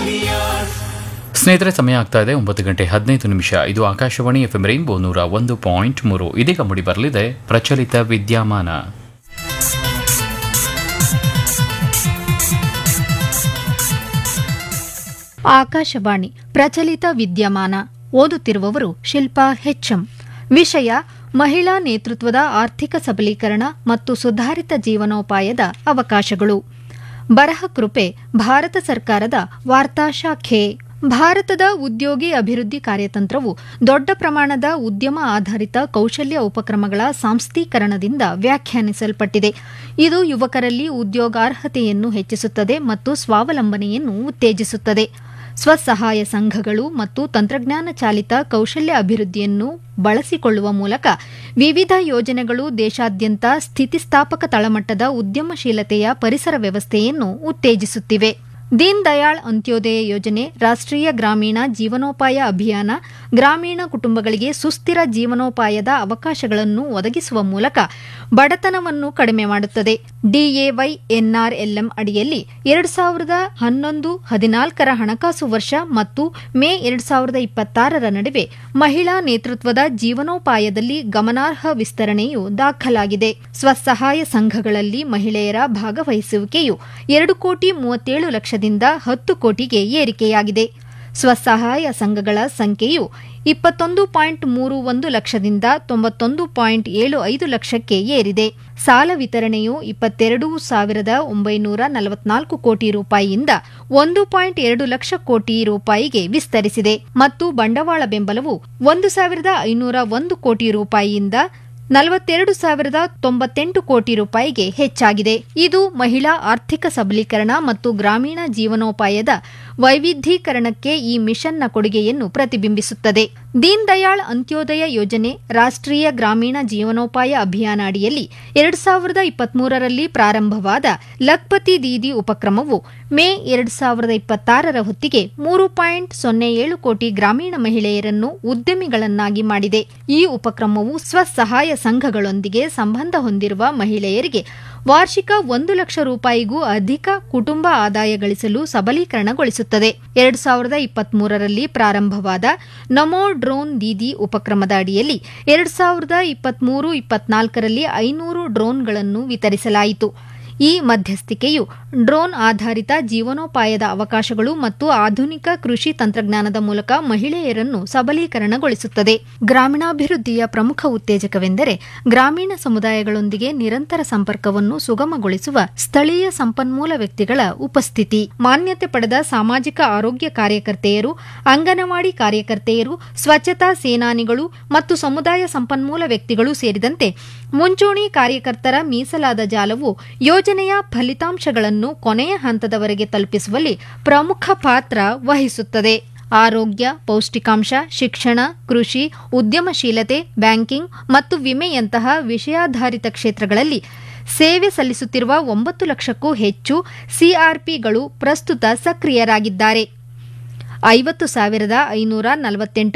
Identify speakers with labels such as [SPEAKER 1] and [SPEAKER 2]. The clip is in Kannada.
[SPEAKER 1] ಸ್ನೇಹಿತರೆ ಸಮಯ ಆಗ್ತಾ ಇದೆ ಒಂಬತ್ತು ಗಂಟೆ ಹದಿನೈದು ನಿಮಿಷ ಇದು ಆಕಾಶವಾಣಿ ಎಫ್ ಎಂ ರೈನ್ಬೋ ನೂರ ಒಂದು ಪಾಯಿಂಟ್ ಮೂರು ಇದೀಗ ಮುಡಿ ಬರಲಿದೆ ಪ್ರಚಲಿತ ವಿದ್ಯಮಾನ
[SPEAKER 2] ಆಕಾಶವಾಣಿ ಪ್ರಚಲಿತ ವಿದ್ಯಮಾನ ಓದುತ್ತಿರುವವರು ಶಿಲ್ಪಾ ಹೆಚ್ಎಂ ವಿಷಯ ಮಹಿಳಾ ನೇತೃತ್ವದ ಆರ್ಥಿಕ ಸಬಲೀಕರಣ ಮತ್ತು ಸುಧಾರಿತ ಜೀವನೋಪಾಯದ ಅವಕಾಶಗಳು ಬರಹ ಕೃಪೆ ಭಾರತ ಸರ್ಕಾರದ ವಾರ್ತಾ ಶಾಖೆ ಭಾರತದ ಉದ್ಯೋಗಿ ಅಭಿವೃದ್ಧಿ ಕಾರ್ಯತಂತ್ರವು ದೊಡ್ಡ ಪ್ರಮಾಣದ ಉದ್ಯಮ ಆಧಾರಿತ ಕೌಶಲ್ಯ ಉಪಕ್ರಮಗಳ ಸಾಂಸ್ಥೀಕರಣದಿಂದ ವ್ಯಾಖ್ಯಾನಿಸಲ್ಪಟ್ಟಿದೆ ಇದು ಯುವಕರಲ್ಲಿ ಉದ್ಯೋಗಾರ್ಹತೆಯನ್ನು ಹೆಚ್ಚಿಸುತ್ತದೆ ಮತ್ತು ಸ್ವಾವಲಂಬನೆಯನ್ನು ಉತ್ತೇಜಿಸುತ್ತದೆ ಸ್ವಸಹಾಯ ಸಂಘಗಳು ಮತ್ತು ತಂತ್ರಜ್ಞಾನ ಚಾಲಿತ ಕೌಶಲ್ಯ ಅಭಿವೃದ್ಧಿಯನ್ನು ಬಳಸಿಕೊಳ್ಳುವ ಮೂಲಕ ವಿವಿಧ ಯೋಜನೆಗಳು ದೇಶಾದ್ಯಂತ ಸ್ಥಿತಿಸ್ಥಾಪಕ ತಳಮಟ್ಟದ ಉದ್ಯಮಶೀಲತೆಯ ಪರಿಸರ ವ್ಯವಸ್ಥೆಯನ್ನು ಉತ್ತೇಜಿಸುತ್ತಿವೆ ದೀನ್ ದಯಾಳ್ ಅಂತ್ಯೋದಯ ಯೋಜನೆ ರಾಷ್ಟ್ರೀಯ ಗ್ರಾಮೀಣ ಜೀವನೋಪಾಯ ಅಭಿಯಾನ ಗ್ರಾಮೀಣ ಕುಟುಂಬಗಳಿಗೆ ಸುಸ್ಥಿರ ಜೀವನೋಪಾಯದ ಅವಕಾಶಗಳನ್ನು ಒದಗಿಸುವ ಮೂಲಕ ಬಡತನವನ್ನು ಕಡಿಮೆ ಮಾಡುತ್ತದೆ ಡಿಎವೈ ಎನ್ಆರ್ಎಲ್ಎಂ ಅಡಿಯಲ್ಲಿ ಎರಡು ಸಾವಿರದ ಹನ್ನೊಂದು ಹದಿನಾಲ್ಕರ ಹಣಕಾಸು ವರ್ಷ ಮತ್ತು ಮೇ ಎರಡು ಸಾವಿರದ ಇಪ್ಪತ್ತಾರರ ನಡುವೆ ಮಹಿಳಾ ನೇತೃತ್ವದ ಜೀವನೋಪಾಯದಲ್ಲಿ ಗಮನಾರ್ಹ ವಿಸ್ತರಣೆಯು ದಾಖಲಾಗಿದೆ ಸ್ವಸಹಾಯ ಸಂಘಗಳಲ್ಲಿ ಮಹಿಳೆಯರ ಭಾಗವಹಿಸುವಿಕೆಯು ಎರಡು ಕೋಟಿ ಮೂವತ್ತೇಳು ಲಕ್ಷದಿಂದ ಹತ್ತು ಕೋಟಿಗೆ ಏರಿಕೆಯಾಗಿದೆ ಸ್ವಸಹಾಯ ಸಂಘಗಳ ಸಂಖ್ಯೆಯು ಇಪ್ಪತ್ತೊಂದು ಪಾಯಿಂಟ್ ಮೂರು ಒಂದು ಲಕ್ಷದಿಂದ ತೊಂಬತ್ತೊಂದು ಪಾಯಿಂಟ್ ಏಳು ಐದು ಲಕ್ಷಕ್ಕೆ ಏರಿದೆ ಸಾಲ ವಿತರಣೆಯು ಇಪ್ಪತ್ತೆರಡು ಸಾವಿರದ ಒಂಬೈನೂರ ನಲವತ್ನಾಲ್ಕು ಕೋಟಿ ರೂಪಾಯಿಯಿಂದ ಒಂದು ಪಾಯಿಂಟ್ ಎರಡು ಲಕ್ಷ ಕೋಟಿ ರೂಪಾಯಿಗೆ ವಿಸ್ತರಿಸಿದೆ ಮತ್ತು ಬಂಡವಾಳ ಬೆಂಬಲವು ಒಂದು ಸಾವಿರದ ಐನೂರ ಒಂದು ಕೋಟಿ ರೂಪಾಯಿಯಿಂದ ನಲವತ್ತೆರಡು ಸಾವಿರದ ತೊಂಬತ್ತೆಂಟು ಕೋಟಿ ರೂಪಾಯಿಗೆ ಹೆಚ್ಚಾಗಿದೆ ಇದು ಮಹಿಳಾ ಆರ್ಥಿಕ ಸಬಲೀಕರಣ ಮತ್ತು ಗ್ರಾಮೀಣ ಜೀವನೋಪಾಯದ ವೈವಿಧ್ಯೀಕರಣಕ್ಕೆ ಈ ಮಿಷನ್ನ ಕೊಡುಗೆಯನ್ನು ಪ್ರತಿಬಿಂಬಿಸುತ್ತದೆ ದೀನ್ ದಯಾಳ್ ಅಂತ್ಯೋದಯ ಯೋಜನೆ ರಾಷ್ಟ್ರೀಯ ಗ್ರಾಮೀಣ ಜೀವನೋಪಾಯ ಅಭಿಯಾನ ಅಡಿಯಲ್ಲಿ ಎರಡು ಸಾವಿರದ ಇಪ್ಪತ್ಮೂರರಲ್ಲಿ ಪ್ರಾರಂಭವಾದ ಲಖ್ಪತಿ ದೀದಿ ಉಪಕ್ರಮವು ಮೇ ಎರಡು ಸಾವಿರದ ಇಪ್ಪತ್ತಾರರ ಹೊತ್ತಿಗೆ ಮೂರು ಪಾಯಿಂಟ್ ಸೊನ್ನೆ ಏಳು ಕೋಟಿ ಗ್ರಾಮೀಣ ಮಹಿಳೆಯರನ್ನು ಉದ್ಯಮಿಗಳನ್ನಾಗಿ ಮಾಡಿದೆ ಈ ಉಪಕ್ರಮವು ಸ್ವಸಹಾಯ ಸಂಘಗಳೊಂದಿಗೆ ಸಂಬಂಧ ಹೊಂದಿರುವ ಮಹಿಳೆಯರಿಗೆ ವಾರ್ಷಿಕ ಒಂದು ಲಕ್ಷ ರೂಪಾಯಿಗೂ ಅಧಿಕ ಕುಟುಂಬ ಆದಾಯ ಗಳಿಸಲು ಸಬಲೀಕರಣಗೊಳಿಸುತ್ತದೆ ಎರಡು ಸಾವಿರದ ಇಪ್ಪತ್ಮೂರರಲ್ಲಿ ಪ್ರಾರಂಭವಾದ ನಮೋ ಡ್ರೋನ್ ದೀದಿ ಉಪಕ್ರಮದ ಅಡಿಯಲ್ಲಿ ಎರಡು ಸಾವಿರದ ಇಪ್ಪತ್ಮೂರು ಇಪ್ಪತ್ನಾಲ್ಕರಲ್ಲಿ ಐನೂರು ಡ್ರೋನ್ಗಳನ್ನು ವಿತರಿಸಲಾಯಿತು ಈ ಮಧ್ಯಸ್ಥಿಕೆಯು ಡ್ರೋನ್ ಆಧಾರಿತ ಜೀವನೋಪಾಯದ ಅವಕಾಶಗಳು ಮತ್ತು ಆಧುನಿಕ ಕೃಷಿ ತಂತ್ರಜ್ಞಾನದ ಮೂಲಕ ಮಹಿಳೆಯರನ್ನು ಸಬಲೀಕರಣಗೊಳಿಸುತ್ತದೆ ಗ್ರಾಮೀಣಾಭಿವೃದ್ಧಿಯ ಪ್ರಮುಖ ಉತ್ತೇಜಕವೆಂದರೆ ಗ್ರಾಮೀಣ ಸಮುದಾಯಗಳೊಂದಿಗೆ ನಿರಂತರ ಸಂಪರ್ಕವನ್ನು ಸುಗಮಗೊಳಿಸುವ ಸ್ಥಳೀಯ ಸಂಪನ್ಮೂಲ ವ್ಯಕ್ತಿಗಳ ಉಪಸ್ಥಿತಿ ಮಾನ್ಯತೆ ಪಡೆದ ಸಾಮಾಜಿಕ ಆರೋಗ್ಯ ಕಾರ್ಯಕರ್ತೆಯರು ಅಂಗನವಾಡಿ ಕಾರ್ಯಕರ್ತೆಯರು ಸ್ವಚ್ಛತಾ ಸೇನಾನಿಗಳು ಮತ್ತು ಸಮುದಾಯ ಸಂಪನ್ಮೂಲ ವ್ಯಕ್ತಿಗಳು ಸೇರಿದಂತೆ ಮುಂಚೂಣಿ ಕಾರ್ಯಕರ್ತರ ಮೀಸಲಾದ ಜಾಲವು ಯೋಜನೆಯ ಫಲಿತಾಂಶಗಳನ್ನು ಕೊನೆಯ ಹಂತದವರೆಗೆ ತಲುಪಿಸುವಲ್ಲಿ ಪ್ರಮುಖ ಪಾತ್ರ ವಹಿಸುತ್ತದೆ ಆರೋಗ್ಯ ಪೌಷ್ಟಿಕಾಂಶ ಶಿಕ್ಷಣ ಕೃಷಿ ಉದ್ಯಮಶೀಲತೆ ಬ್ಯಾಂಕಿಂಗ್ ಮತ್ತು ವಿಮೆಯಂತಹ ವಿಷಯಾಧಾರಿತ ಕ್ಷೇತ್ರಗಳಲ್ಲಿ ಸೇವೆ ಸಲ್ಲಿಸುತ್ತಿರುವ ಒಂಬತ್ತು ಲಕ್ಷಕ್ಕೂ ಹೆಚ್ಚು ಸಿಆರ್ಪಿಗಳು ಪ್ರಸ್ತುತ ಸಕ್ರಿಯರಾಗಿದ್ದಾರೆ ಐವತ್ತು ಸಾವಿರದ ಐನೂರ ನಲವತ್ತೆಂಟು